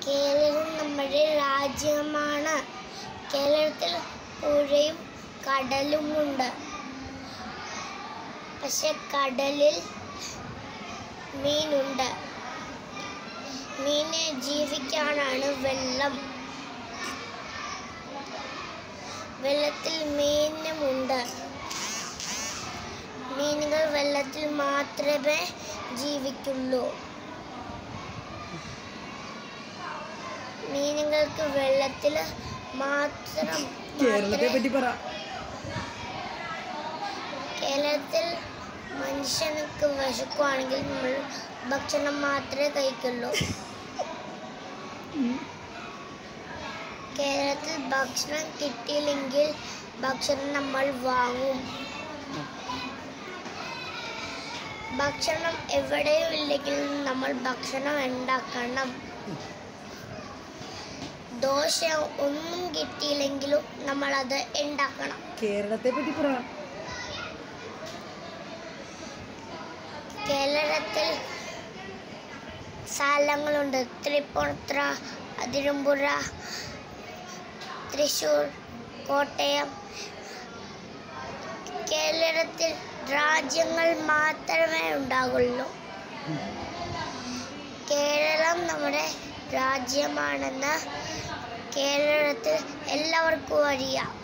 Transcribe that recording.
കേരളം നമ്മുടെ രാജ്യമാണ് കേരളത്തിൽ പുഴയും കടലുമുണ്ട് പക്ഷെ കടലിൽ മീനുണ്ട് മീനെ ജീവിക്കാനാണ് വെള്ളം വെള്ളത്തിൽ മീനുമുണ്ട് മീനുകൾ വെള്ളത്തിൽ മാത്രമേ ജീവിക്കുള്ളൂ മീനുകൾക്ക് വെള്ളത്തിൽ മാത്രം കേരളത്തെ മാത്രമേ പറ്റി പറ കേരളത്തിൽ മനുഷ്യനക്ക് വിശക്കുവാണെങ്കിൽ നമ്മൾ ഭക്ഷണം മാത്രമേ കഴിക്കുള്ളൂ കേരളത്തിൽ ഭക്ഷണം കിട്ടിയില്ലെങ്കിൽ ഭക്ഷണം നമ്മൾ വാങ്ങും ഭക്ഷണം എവിടെയും ഇല്ലെങ്കിൽ നമ്മൾ ഭക്ഷണം ഉണ്ടാക്കണം ദോശ ഒന്നും കിട്ടിയില്ലെങ്കിലും നമ്മൾ അത് ഉണ്ടാക്കണം കേരളത്തെ പറ്റി പറ കേരളത്തിൽ സ്ഥലങ്ങളുണ്ട് തൃപ്പൂണിത്തുറ അതിരമ്പുഴ തൃശ്ശൂർ കോട്ടയം കേരളത്തിൽ രാജ്യങ്ങൾ മാത്രമേ ഉണ്ടാകുള്ളൂ കേരളം നമ്മുടെ രാജ്യമാണെന്ന് കേരളത്തിൽ എല്ലാവർക്കും അറിയാം